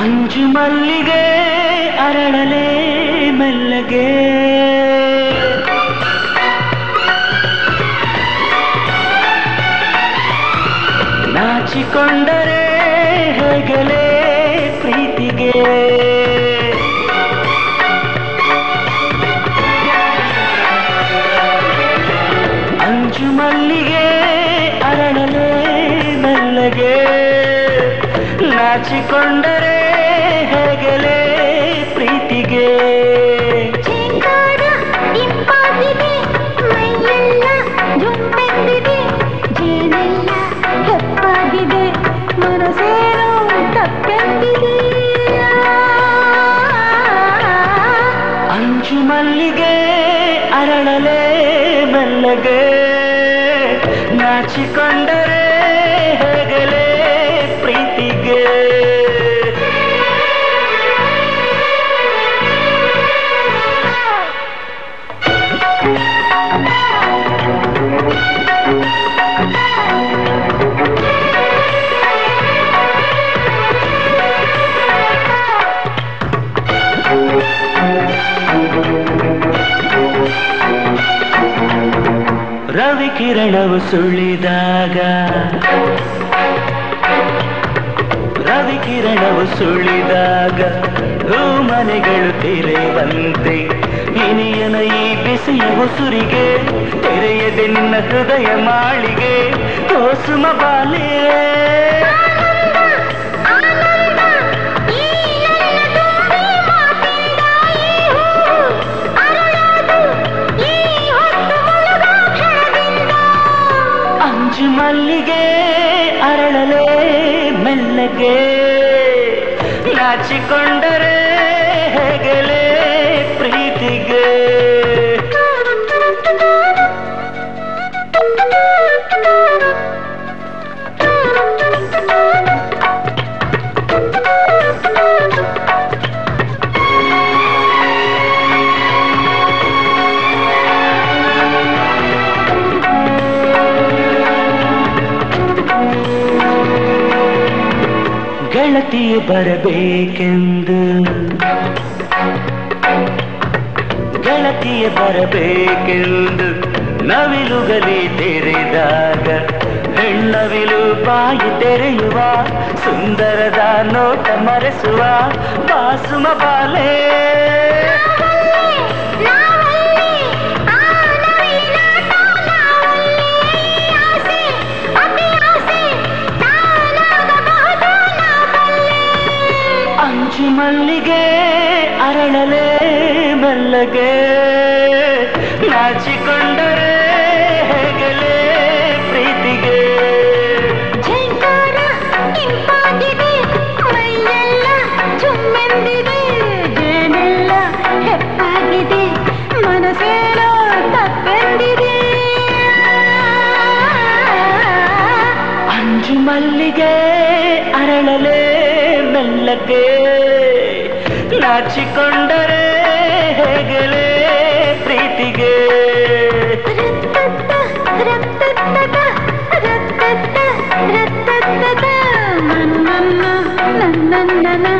ಅಂಜು ಮಲ್ಲಿಗೆ ಅರಳಲೆ ಮೆಲ್ಲಗೆ ನಾಚಿಕೊಂಡರೆ ಹೇಗಲೇ ಪ್ರೀತಿಗೆ ಅಂಜು ಮಲ್ಲಿಗೆ ಅರಳಲೆ ಮೆಲ್ಲಗೆ ನಾಚಿಕೊಂಡರೆ ಹೇಗಲೇ ಪ್ರೀತಿಗೆ ಚೇಂಗಾರ ಇಂಪಾಗಿದೆ ಮೈಯೆಲ್ಲ ಜುಂಬೆಂದಿದೆ ಜೇನೆಲ್ಲ ಹೆಪ್ಪಾಗಿದೆ ಮನಸ್ಸೇನೋ ತಪ್ಪೆಂದಿದೆ ಅಂಜು ಮಲ್ಲಿಗೆ ಅರಳಲೆ ಮೆಲ್ಲಗೆ ನಾಚಿಕೊಂಡರೆ ಹೇಗಲೇ ಪ್ರೀತಿಗೆ ರವಿ ಕಿರಣವು ಸುಳಿದಾಗ ರವಿ ಕಿರಣವು ಸುಳಿದಾಗ ಹೂಮನೆಗಳು ತೆರೆವಂತೆ ಇನಿಯನ ಈ ಬಿಸಿಯ ಉಸುರಿಗೆ ತೆರೆಯದೆ ನಿನ್ನ ಹೃದಯ ಮಾಳಿಗೆ ಕೋಸುಮ ಬಾಲೆ ಆನಂದ ಈ ನನ್ನ ತುಂಬಿ ಮಾತಿಂದ ಈ ಹೂವು ಅರಳೋದು ಈ ಹೊತ್ತು ಮುಳುಗಾಕ್ಷಣದಿಂದ ಅಂಜು ಮಲ್ಲಿಗೆ ಅರಳಲೆ ಮೆಲ್ಲಗೆ ನಾಚಿಕೊಂಡರೆ ಹೇಗಲೇ ಪ್ರೀತಿಗೆ ಗೆಳತಿ ಬರಬೇಕೆಂದು ಗೆಳತಿಯ ಬರಬೇಕೆಂದು ನವಿಲುಗಲಿ ತೆರೆದಾಗ ಹೆಣ್ಣವಿಲು ಬಾಯಿ ತೆರೆಯುವ ಸುಂದರದ ನೋಟ ಮರೆಸುವ ಬಾಸುಮ ಬಾಲೆ ನಾವಲ್ಲಿ ಆ ನವಿಲಿನಾಟ ನಾವಲ್ಲಿ ಆಸೆ ಅತಿ ಆಸೆ ತಾನಾಗಬಹುದು ನಾವಲ್ಲಿ ಅಂಚು ಮಲ್ಲಿಗೆ ಅರಳಲೆ ಮೆಲ್ಲಗೆ ನಾಚಿಕೊಂಡರೆ ಹೇಗಲೇ ಪ್ರೀತಿಗೆ ಝೇಂಕಾರ ಇಂಪಾಗಿದೆ ಮೈಯೆಲ್ಲ ಜುಮ್ಮೆಂದಿದೆ ಜೇನೆಲ್ಲ ಹೆಪ್ಪಾಗಿದೆ ಮನಸ್ಸೇನೋ ತಪ್ಪೆಂದಿದೆ ಅಂಜು ಮಲ್ಲಿಗೆ ಅರಳಲೆ ಮೆಲ್ಲಗೆ ನಾಚಿಕೊಂಡರೆ ಹೇಗಲೇ ಪ್ರೀತಿಗೆ ರತ್ತತ್ತ ರತ್ತತ್ತ ರತ್ತತ್ತ ರತ್ತತ್ತ ನನ್ನನ್ನ ನನ್ನನ್ನ